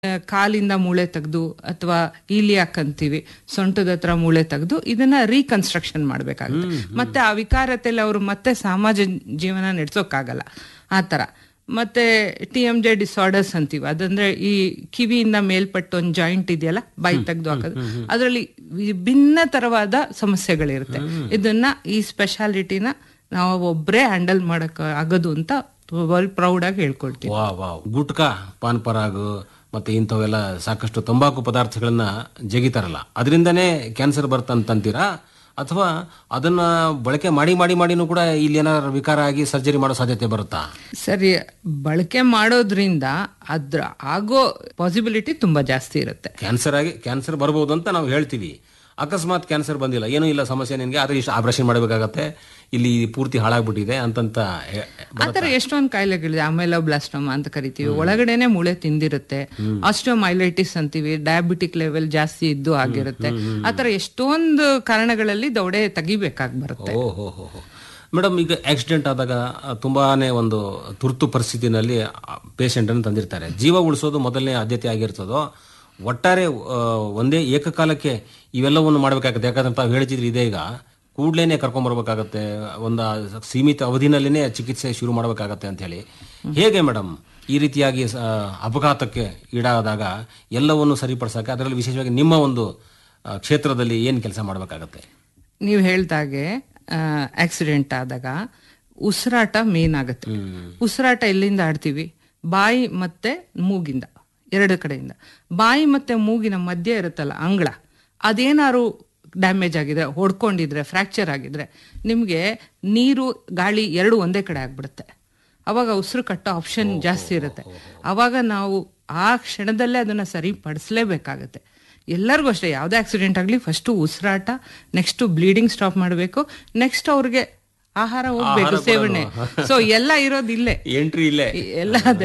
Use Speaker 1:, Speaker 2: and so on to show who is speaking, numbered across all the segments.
Speaker 1: ಆ, ಕಾಲಿಂದ ಮೂಳೆ ತೆಗೆದು ಅಥವಾ ಈಲಿಯಾಕ್ ಅಂತೀವಿ ಸೊಂಟದ ಹತ್ರ ಮೂಳೆ ತೆಗೆದು ಇದನ್ನ ರೀಕನ್ಸ್ಟ್ರಕ್ಷನ್ ಮಾಡ್ಬೇಕಾಗುತ್ತೆ ಮತ್ತೆ ಆ ವಿಕಾರತೆಯಲ್ಲಿ ಅವರು ಮತ್ತೆ ಸಮಾಜ ಜೀವನ ನಡೆಸೋಕ್ಕಾಗಲ್ಲ ಆ ತರ ಮತ್ತೆ ಟಿ ಎಂ ಜೆ ಡಿಸಾರ್ಡರ್ಸ್ ಅಂತೀವಿ ಅದಂದ್ರೆ ಈ ಕಿವಿಯಿಂದ ಮೇಲ್ಪಟ್ಟು ಒಂದು ಜಾಯಿಂಟ್ ಇದೆಯಲ್ಲ ಬಾಯಿ ತೆಗೆದು ಹಾಕೋದು ಅದರಲ್ಲಿ ವಿಭಿನ್ನ ತರವಾದ ಸಮಸ್ಯೆಗಳಿರುತ್ತೆ ಇದನ್ನ ಈ ಸ್ಪೆಷಾಲಿಟಿನ ನಾವು ಒಬ್ಬರೇ ಹ್ಯಾಂಡಲ್ ಮಾಡಕ್ ಆಗೋದು ಅಂತ ವೆಲ್ ಪ್ರೌಡ್ ಆಗಿ ಹೇಳ್ಕೊಳ್ತೀವಿ
Speaker 2: ವಾ ವಾ ಗುಟ್ಕಾ ಪಾನ್ ಪರಾಗ್ ಮತ್ತೆ ಇಂಥವೆಲ್ಲ ಸಾಕಷ್ಟು ತಂಬಾಕು ಪದಾರ್ಥಗಳನ್ನ ಜಗಿತಾರಲ್ಲ ಅದರಿಂದನೇ ಕ್ಯಾನ್ಸರ್ ಬರ್ತಂತೀರಾ ಅಥವಾ ಅದನ್ನ ಬಳಕೆ ಮಾಡಿ ಮಾಡಿ ಮಾಡಿನೂ ಕೂಡ ಇಲ್ಲಿ ಏನಾದ್ರು ವಿಕಾರ ಆಗಿ ಸರ್ಜರಿ ಮಾಡೋ ಸಾಧ್ಯತೆ ಬರುತ್ತಾ
Speaker 1: ಸರಿ ಬಳಕೆ ಮಾಡೋದ್ರಿಂದ ಅದ್ರ ಆಗೋ ಪಾಸಿಬಿಲಿಟಿ ತುಂಬಾ ಜಾಸ್ತಿ ಇರುತ್ತೆ
Speaker 2: ಕ್ಯಾನ್ಸರ್ ಆಗಿ ಕ್ಯಾನ್ಸರ್ ಬರ್ಬೋದು ಅಂತ ನಾವು ಹೇಳ್ತೀವಿ ಅಕಸ್ಮಾತ್ ಕ್ಯಾನ್ಸರ್ ಬಂದಿಲ್ಲ ಏನೂ ಇಲ್ಲ ಸಮಸ್ಯೆ ನಿನಗೆ ಆದ್ರೆ ಇಷ್ಟು ಆಪರೇಷನ್ ಮಾಡಬೇಕಾಗತ್ತೆ ಇಲ್ಲಿ ಪೂರ್ತಿ ಹಾಳಾಗ್ಬಿಟ್ಟಿದೆ ಅಂತಂತ ಹೇ-
Speaker 1: ಆತರ ಎಷ್ಟೊಂದು ಕಾಯಿಲೆಗಳಿದೆ ಆಮೇಲೆ ಬ್ಲಾಸ್ಟೋಮ ಅಂತ ಕರಿತೀವಿ ಒಳಗಡೆನೆ ಮೂಳೆ ತಿಂದಿರುತ್ತೆ ಆಸ್ಟೋಮೈಲೈಟಿಸ್ ಅಂತೀವಿ ಡಯಾಬಿಟಿಕ್ ಲೆವೆಲ್ ಜಾಸ್ತಿ ಇದ್ದು ಆಗಿರುತ್ತೆ ಆತರ ಎಷ್ಟೊಂದು ಕಾರಣಗಳಲ್ಲಿ ದೌಡೆ ತೆಗಿಬೇಕಾಗಿ ಬರುತ್ತೆ
Speaker 2: ಓ ಹೋ ಹೋ ಹೋ ಮೇಡಮ್ ಈಗ ಆಕ್ಸಿಡೆಂಟ್ ಆದಾಗ ಆ, ತುಂಬಾನೇ ಒಂದು ತುರ್ತು ಪರಿಸ್ಥಿತಿನಲ್ಲಿ ಪೇಷಂಟ್ ಅನ್ನು ತಂದಿರ್ತಾರೆ ಜೀವ ಉಳಿಸೋದು ಮೊದಲನೇ ಆದ್ಯತೆ ಆಗಿರ್ತದೋ ಒಟ್ಟಾರೆ ಆ, ಒಂದೇ ಏಕಕಾಲಕ್ಕೆ ಇವೆಲ್ಲವನ್ನು ಮಾಡಬೇಕಾಗುತ್ತೆ ಯಾಕಂದ್ರೆ ತಾವು ಹೇಳ್ತಿದ್ರಿ ಇದೆ ಈಗ ಕೂಡ್ಲೇನೆ ಕರ್ಕೊಂಬರ್ಬೇಕಾಗತ್ತೆ ಒಂದು ಸೀಮಿತ ಅವಧಿನಲ್ಲಿನೇ ಚಿಕಿತ್ಸೆ ಶುರು ಮಾಡಬೇಕಾಗತ್ತೆ ಅಂತ ಹೇಳಿ ಹೇಗೆ ಮೇಡಮ್ ಈ ರೀತಿಯಾಗಿ ಸ- ಅಪಘಾತಕ್ಕೆ ಈಡಾದಾಗ ಎಲ್ಲವನ್ನು ಸರಿಪಡಿಸಕ್ಕೆ ಅದರಲ್ಲಿ ವಿಶೇಷವಾಗಿ ನಿಮ್ಮ ಒಂದು ಆ, ಕ್ಷೇತ್ರದಲ್ಲಿ ಏನು ಕೆಲಸ ಮಾಡಬೇಕಾಗತ್ತೆ
Speaker 1: ನೀವು ಹೇಳ್ದಾಗೆ ಆಕ್ಸಿಡೆಂಟ್ ಆದಾಗ ಉಸಿರಾಟ ಮೇನ್ ಆಗುತ್ತೆ ಉಸಿರಾಟ ಎಲ್ಲಿಂದ ಆಡ್ತೀವಿ ಬಾಯಿ ಮತ್ತೆ ಮೂಗಿಂದ ಎರಡು ಕಡೆಯಿಂದ ಬಾಯಿ ಮತ್ತೆ ಮೂಗಿನ ಮಧ್ಯೆ ಇರುತ್ತಲ್ಲ ಅಂಗಳ ಅದೇನಾದ್ರು ಡ್ಯಾಮೇಜ್ ಆಗಿದ್ರೆ ಹೊಡ್ಕೊಂಡಿದ್ರೆ ಫ್ರ್ಯಾಕ್ಚರ್ ಆಗಿದ್ರೆ ನಿಮಗೆ ನೀರು ಗಾಳಿ ಎರಡು ಒಂದೇ ಕಡೆ ಆಗ್ಬಿಡುತ್ತೆ ಅವಾಗ ಉಸಿರು ಕಟ್ಟೋ ಆಪ್ಷನ್ ಜಾಸ್ತಿ ಇರುತ್ತೆ ಅವಾಗ ನಾವು ಆ ಕ್ಷಣದಲ್ಲೇ ಅದನ್ನ ಸರಿಪಡಿಸ್ಲೇಬೇಕಾಗತ್ತೆ ಎಲ್ಲರಿಗೂ ಅಷ್ಟೇ ಯಾವುದೇ ಆಕ್ಸಿಡೆಂಟ್ ಆಗಲಿ ಫಸ್ಟು ಉಸಿರಾಟ ನೆಕ್ಸ್ಟ್ ಬ್ಲೀಡಿಂಗ್ ಸ್ಟಾಪ್ ಮಾಡಬೇಕು ನೆಕ್ಸ್ಟ್ ಅವ್ರಿಗೆ ಆಹಾರ ಹೋಗ್ಬೇಕು ಸೇವನೆ ಸೊ ಎಲ್ಲ ಇರೋದು ಇಲ್ಲೇ
Speaker 2: ಎಂಟ್ರಿ ಇಲ್ಲೇ
Speaker 1: ಈ- ಎಲ್ಲ ಅದೇ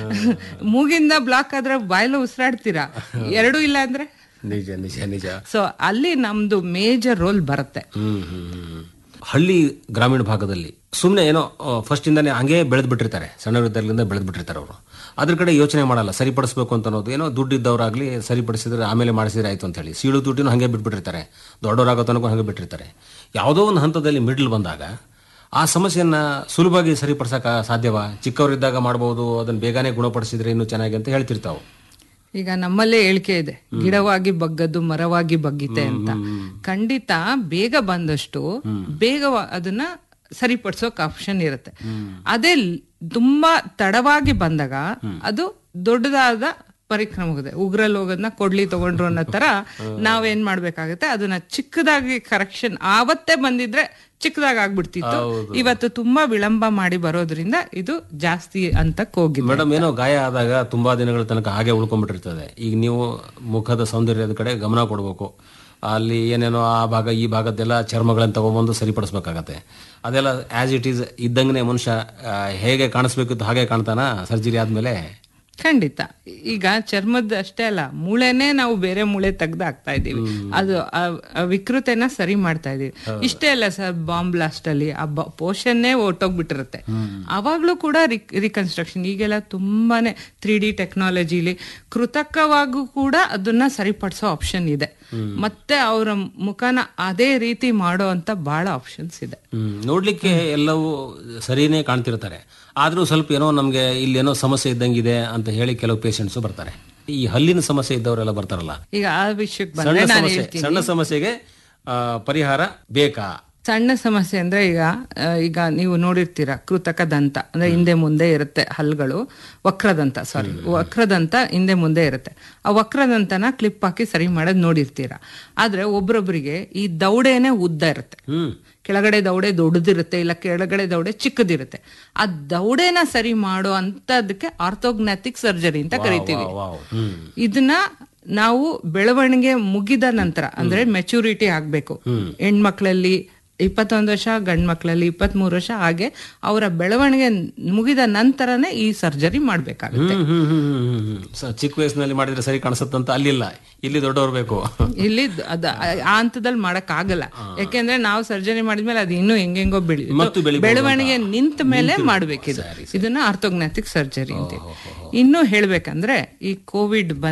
Speaker 1: ಮೂಗಿಂದ ಬ್ಲಾಕ್ ಆದ್ರೆ ಬಾಯಲ್ಲ ಉಸಿರಾಡ್ತೀರಾ ಎರಡೂ ಇಲ್ಲ ಅಂದ್ರೆ
Speaker 2: ನಿಜ ನಿಜ ನಿಜ
Speaker 1: ಸೊ ಅಲ್ಲಿ ನಮ್ದು ಮೇಜರ್ ರೋಲ್ ಬರುತ್ತೆ
Speaker 2: ಹ್ಮ್ ಹ್ಮ್ ಹ್ಮ್. ಹಳ್ಳಿ ಗ್ರಾಮೀಣ ಭಾಗದಲ್ಲಿ ಸುಮ್ಮನೆ ಏನೋ ಫಸ್ಟ್ ಇಂದಾನೆ ಹಂಗೆ ಬೆಳೆದ್ ಬಿಟ್ಟಿರ್ತಾರೆ ಸಣ್ಣವರಿದ್ದಾಗಲಿಂದ ಬೆಳೆದ್ ಬಿಟ್ಟಿರ್ತಾರೆ ಅವರು ಅದ್ರ ಕಡೆ ಯೋಚನೆ ಮಾಡಲ್ಲ ಸರಿಪಡಿಸ್ಬೇಕು ಅಂತ ಅನ್ನೋದು ಏನೋ ದುಡ್ಡು ಇದ್ದವರಾಗ್ಲಿ ಸರಿಪಡಿಸಿದ್ರೆ ಆಮೇಲೆ ಮಾಡಿಸಿದ್ರೆ ಆಯ್ತು ಅಂತ ಹೇಳಿ ಸೀಳು ದುಡ್ಡಿನೂ ಹಂಗೆ ಬಿಟ್ಬಿಟ್ಟಿರ್ತಾರೆ ದೊಡ್ಡವರಾಗೋ ತನಕ ಹಂಗೆ ಬಿಟ್ಟಿರ್ತಾರೆ ಯಾವುದೋ ಒಂದು ಹಂತದಲ್ಲಿ ಮಿಡ್ಲ್ ಬಂದಾಗ ಆ ಸಮಸ್ಯೆಯನ್ನ ಸುಲಭವಾಗಿ ಸರಿಪಡಿಸಕ ಸಾಧ್ಯವಾ ಚಿಕ್ಕವರಿದ್ದಾಗ ಮಾಡಬಹುದು ಅದನ್ನ ಬೇಗನೆ ಗುಣಪಡಿಸಿದ್ರೆ ಇನ್ನೂ ಚೆನ್ನಾಗಿ ಅಂತ ಹೇಳ್ತಿರ್ತಾವೆ
Speaker 1: ಈಗ ನಮ್ಮಲ್ಲೇ ಹೇಳಿಕೆ ಇದೆ ಗಿಡವಾಗಿ ಬಗ್ಗದ್ದು ಮರವಾಗಿ ಬಗ್ಗಿತೆ ಅಂತ ಖಂಡಿತ ಬೇಗ ಬಂದಷ್ಟು ಬೇಗ ವ- ಅದನ್ನ ಸರಿಪಡಿಸೋಕ್ ಆಪ್ಷನ್ ಇರುತ್ತೆ ಅದೇ ಲ್- ತುಂಬಾ ತಡವಾಗಿ ಬಂದಾಗ ಅದು ದೊಡ್ಡದಾದ ಪರಿಕ್ರಮ ಹೋಗುತ್ತೆ ಉಗ್ರಲ್ಲಿ ಹೋಗೋದನ್ನ ಕೊಡ್ಲಿ ತಗೊಂಡ್ರು ಅನ್ನೋ ತರ ನಾವೇನ್ ಮಾಡ್ಬೇಕಾಗತ್ತೆ ಅದನ್ನ ಚಿಕ್ಕದಾಗಿ ಕರೆಕ್ಷನ್ ಆವತ್ತೇ ಬಂದಿದ್ರೆ ಚಿಕ್ಕದಾಗಿ ಆಗ್ಬಿಡ್ತಿತ್ತು ಇವತ್ತು ತುಂಬಾ ವಿಳಂಬ ಮಾಡಿ ಬರೋದ್ರಿಂದ ಇದು ಜಾಸ್ತಿ ಅಂತಕ್ ಹೋಗಿದೆ
Speaker 2: ಮೇಡಮ್ ಏನೋ ಗಾಯ ಆದಾಗ ತುಂಬಾ ದಿನಗಳ ತನಕ ಹಾಗೆ ಉಳ್ಕೊಂಡ್ಬಿಟ್ಟಿರ್ತದೆ ಈಗ ನೀವು ಮುಖದ ಸೌಂದರ್ಯದ ಕಡೆ ಗಮನ ಕೊಡಬೇಕು ಅಲ್ಲಿ ಏನೇನೋ ಆ ಭಾಗ ಈ ಭಾಗದ್ದೆಲ್ಲ ಚರ್ಮಗಳನ್ನ ತಗೊಂಬಂದು ಸರಿಪಡಿಸ್ಬೇಕಾಗತ್ತೆ ಅದೆಲ್ಲ ಆಸ್ ಇಟ್ ಈಸ್ ಇದ್ದಂಗೆ ಮನುಷ್ಯ ಆ, ಹೇಗೆ ಕಾಣಿಸ್ಬೇಕಿತ್ತು ಹಾಗೆ ಕಾಣ್ತಾನ ಸರ್ಜರಿ ಆದ್ಮೇಲೆ
Speaker 1: ಖಂಡಿತ ಈಗ ಚರ್ಮದ ಅಷ್ಟೇ ಅಲ್ಲ ಮೂಳೆನೇ ನಾವು ಬೇರೆ ಮೂಳೆ ತೆಗ್ದು ಹಾಕ್ತಾ ಇದೀವಿ ಅದು ಆ- ಆ ವಿಕೃತೆನ ಸರಿ ಮಾಡ್ತಾ ಇದೀವಿ ಇಷ್ಟೇ ಅಲ್ಲ ಸರ್ ಬಾಂಬ್ ಬ್ಲಾಸ್ಟ್ ಅಲ್ಲಿ ಆ ಪೋಷನ್ನೇ ಹೊರ್ಟೋಗ್ಬಿಟ್ಟಿರುತ್ತೆ ಅವಾಗ್ಲೂ ಕೂಡ ರಿಕನ್ಸ್ಟ್ರಕ್ಷನ್ ಈಗೆಲ್ಲ ತುಂಬಾನೇ ತ್ರೀ ಡಿ ಟೆಕ್ನಾಲಜಿಲಿ ಕೃತಕವಾಗೂ ಕೂಡ ಅದನ್ನ ಸರಿಪಡಿಸೋ ಆಪ್ಷನ್ ಇದೆ ಮತ್ತೆ ಅವರ ಮುಖನ ಅದೇ ರೀತಿ ಮಾಡೋ ಅಂತ ಬಹಳ ಆಪ್ಷನ್ಸ್ ಇದೆ
Speaker 2: ಹ್ಮ್. ನೋಡ್ಲಿಕ್ಕೆ ಎಲ್ಲವೂ ಸರಿನೇ ಕಾಣ್ತಿರ್ತಾರೆ ಆದ್ರೂ ಸ್ವಲ್ಪ ಏನೋ ನಮ್ಗೆ ಇಲ್ಲಿ ಏನೋ ಸಮಸ್ಯೆ ಇದ್ದಂಗಿದೆ ಅಂತ ಹೇಳಿ ಕೆಲವು ಪೇಷಂಟ್ಸ್ ಬರ್ತಾರೆ ಈ ಹಲ್ಲಿನ ಸಮಸ್ಯೆ ಇದ್ದವರೆಲ್ಲ ಬರ್ತಾರಲ್ಲ
Speaker 1: ಈಗ ಆ ವಿಷಯಕ್ಕೆ
Speaker 2: ಸಣ್ಣ
Speaker 1: ಬಂದ್ರೆ ನಾನು
Speaker 2: ಸಮಸ್ಯೆ
Speaker 1: ಹೇಳ್ತೀನಿ
Speaker 2: ಸಣ್ಣ ಸಮಸ್ಯೆಗೆ ಆ, ಪರಿಹಾರ ಬೇಕಾ
Speaker 1: ಸಣ್ಣ ಸಮಸ್ಯೆ ಅಂದ್ರೆ ಈಗ ಆ, ಈಗ ನೀವು ನೋಡಿರ್ತೀರಾ ಕೃತಕ ದಂತ ಅಂದ್ರೆ ಹಿಂದೆ ಮುಂದೆ ಇರುತ್ತೆ ಹಲ್ಗಳು ವಕ್ರದಂತ ಸಾರಿ ವಕ್ರದಂತ ಹಿಂದೆ ಮುಂದೆ ಇರುತ್ತೆ ಆ ವಕ್ರದಂತನ ಕ್ಲಿಪ್ ಹಾಕಿ ಸರಿ ಮಾಡೋದ್ ನೋಡಿರ್ತೀರಾ ಆದ್ರೆ ಒಬ್ರೊಬ್ರಿಗೆ ಈ ದೌಡೆನೆ ಉದ್ದ ಇರುತ್ತೆ
Speaker 2: ಹ್ಮ್
Speaker 1: ಕೆಳಗಡೆ ದೌಡೆ ದೊಡ್ಡದಿರುತ್ತೆ ಇಲ್ಲ ಕೆಳಗಡೆ ದೌಡೆ ಚಿಕ್ಕದಿರುತ್ತೆ ಆ ದೌಡೆನ ಸರಿ ಮಾಡೋ ಅಂತದಕ್ಕೆ ಆರ್ಥೋಗ್ನಾಟಿಕ್ ಸರ್ಜರಿ ಅಂತ ಕರಿತೀವಿ
Speaker 2: ವಾವ್ ಹ್ಮ್
Speaker 1: ಇದನ್ನ ನಾವು ಬೆಳವಣಿಗೆ ಮುಗಿದ ನಂತರ ಅಂದ್ರೆ ಮೆಚುರಿಟಿ ಆಗ್ಬೇಕು ಹೆಣ್ಮಕ್ಳಲ್ಲಿ ಇಪ್ಪತ್ತೊಂದು ವರ್ಷ ಗಂಡ್ ಮಕ್ಳಲ್ಲಿ ಇಪ್ಪತ್ತ್ ಮೂರು ವರ್ಷ ಹಾಗೆ ಅವರ ಬೆಳವಣಿಗೆ ಮುಗಿದ ನಂತರನೇ ಈ ಸರ್ಜರಿ ಮಾಡ್ಬೇಕಾಗುತ್ತೆ
Speaker 2: ಹ್ಮ್, ಹ್ಮ್, ಹ್ಮ್, ಹ್ಮ್, ಹ್ಮ್, ಹ್ಮ್. ಸ- ಚಿಕ್ಕ ವಯಸ್ಸಿನಲ್ಲಿ ಮಾಡಿದ್ರೆ ಸರಿ ಕಾಣಿಸುತ್ತಂತ ಅಲ್ಲಿಲ್ಲ ಇಲ್ಲಿ ದೊಡ್ಡವ್ರು ಬೇಕು
Speaker 1: ಇಲ್ಲಿ ಅದ ಆ ಹಂತದಲ್ಲಿ ಮಾಡಕ್ ಆಗಲ್ಲ ಯಾಕೆಂದ್ರೆ ನಾವು ಸರ್ಜರಿ ಮಾಡಿದ್ಮೇಲೆ ಅದು ಇನ್ನೂ ಹೆಂಗೆಂಗೋ ಬೆಳಿ
Speaker 2: ಮತ್ತು ಬೆಳಿಬೋದು
Speaker 1: ಬೆಳವಣಿಗೆ ನಿಂತ ಮೇಲೆ ಮಾಡ್ಬೇಕಿದು ಇದನ್ನ ಆರ್ಥೋಗ್ನಾಟಿಕ್ ಸರ್ಜರಿ ಅಂತ ಇನ್ನು ಹೇಳ್ಬೇಕಂದ್ರೆ ಈ ಕೋವಿಡ್ ಬಂದ